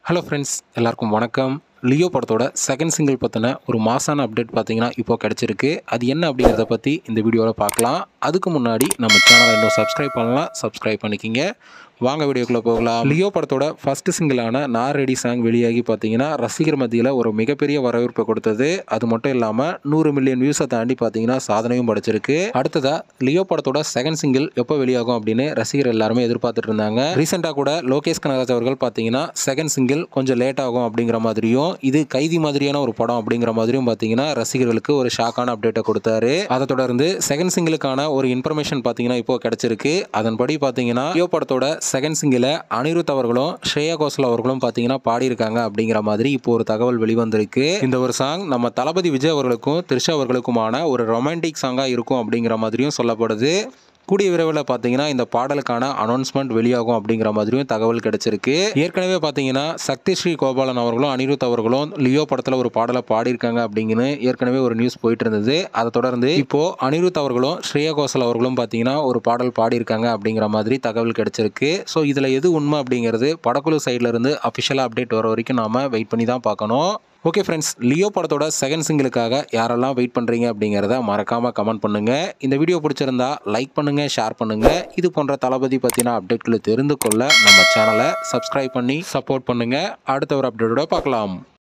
hello friends எல்லாருக்கும் வணக்கம் Leo படத்தோட செகண்ட் சிங்கிள் பற்றின ஒரு மாசான அப்டேட் பார்த்தீங்கன்னா இப்போ கிடச்சிருக்கு அது என்ன அப்படிங்கிறத பற்றி இந்த வீடியோவில் பார்க்கலாம் அதுக்கு முன்னாடி நம்ம சேனலை இன்னும் சப்ஸ்கிரைப் பண்ணலாம் சப்ஸ்கிரைப் பண்ணிக்கிங்க வாங்க வீடியோக்குள்ளே போகலாம் லியோ படத்தோட ஃபர்ஸ்ட் சிங்கிளான நார் ரெடி சாங் வெளியாகி பார்த்தீங்கன்னா ரசிகர் மத்தியில் ஒரு மிகப்பெரிய வரவேற்பை கொடுத்தது அது மட்டும் இல்லாமல் நூறு மில்லியன் வியூஸை தாண்டி பார்த்தீங்கன்னா சாதனையும் படைச்சிருக்கு அடுத்ததா லியோ படத்தோட செகண்ட் சிங்கிள் எப்போ வெளியாகும் அப்படின்னு ரசிகர் எல்லாருமே எதிர்பார்த்துட்டு இருந்தாங்க ரீசெண்டாக கூட லோகேஷ் கனகராஜ் அவர்கள் பார்த்தீங்கன்னா செகண்ட் சிங்கிள் கொஞ்சம் லேட் ஆகும் அப்படிங்கிற மாதிரியும் இது கைதி மாதிரியான ஒரு படம் அப்படிங்கிற மாதிரியும் பார்த்தீங்கன்னா ரசிகர்களுக்கு ஒரு ஷாக்கான அப்டேட்டை கொடுத்தாரு அதை தொடர்ந்து செகண்ட் சிங்கிளுக்கான ஒரு இன்ஃபர்மேஷன் பார்த்தீங்கன்னா இப்போ கிடைச்சிருக்கு அதன்படி பார்த்தீங்கன்னா லியோ படத்தோட செகண்ட் சிங்கிளை அனிருத் அவர்களும் ஸ்ரேயா கோஷல் அவர்களும் பார்த்தீங்கன்னா பாடியிருக்காங்க அப்படிங்கிற மாதிரி இப்போ ஒரு தகவல் வெளிவந்திருக்கு இந்த ஒரு சாங் நம்ம தளபதி விஜய் அவர்களுக்கும் த்ரிஷா அவர்களுக்குமான ஒரு ரொமான்டிக் சாங்காக இருக்கும் அப்படிங்கிற மாதிரியும் சொல்லப்படுது கூடிய விரைவில் பார்த்தீங்கன்னா இந்த பாடலுக்கான அனௌன்ஸ்மெண்ட் வெளியாகும் அப்படிங்கிற மாதிரியும் தகவல் கிடைச்சிருக்கு ஏற்கனவே பார்த்தீங்கன்னா சக்தி ஸ்ரீ கோபாலன் அவர்களும் அனிருத் அவர்களும் லியோ படத்தில் ஒரு பாடலை பாடியிருக்காங்க அப்படிங்கன்னு ஏற்கனவே ஒரு நியூஸ் போயிட்டு இருந்தது அதை தொடர்ந்து இப்போ அனிருத் அவர்களும் ஸ்ரேயா கோஷல் அவர்களும் பார்த்தீங்கன்னா ஒரு பாடல் பாடியிருக்காங்க அப்படிங்கிற மாதிரி தகவல் கிடைச்சிருக்கு ஸோ இதில் எது உண்மை அப்படிங்கிறது படக்குழு சைட்ல இருந்து அஃபிஷியலாக அப்டேட் வர வரைக்கும் நாம வெயிட் பண்ணி தான் பார்க்கணும் ஓகே ஃப்ரெண்ட்ஸ் லியோ படத்தோட செகண்ட் சிங்கிளுக்காக யாரெல்லாம் வெயிட் பண்ணுறீங்க அப்படிங்கிறத மறக்காமல் கமெண்ட் பண்ணுங்கள் இந்த வீடியோ பிடிச்சிருந்தா லைக் பண்ணுங்கள் ஷேர் பண்ணுங்கள் இது போன்ற தளபதி பற்றின அப்டேட்களை தெரிந்து கொள்ள நம்ம சேனலை சப்ஸ்கிரைப் பண்ணி சப்போர்ட் பண்ணுங்கள் அடுத்த ஒரு அப்டேட்டோட பார்க்கலாம்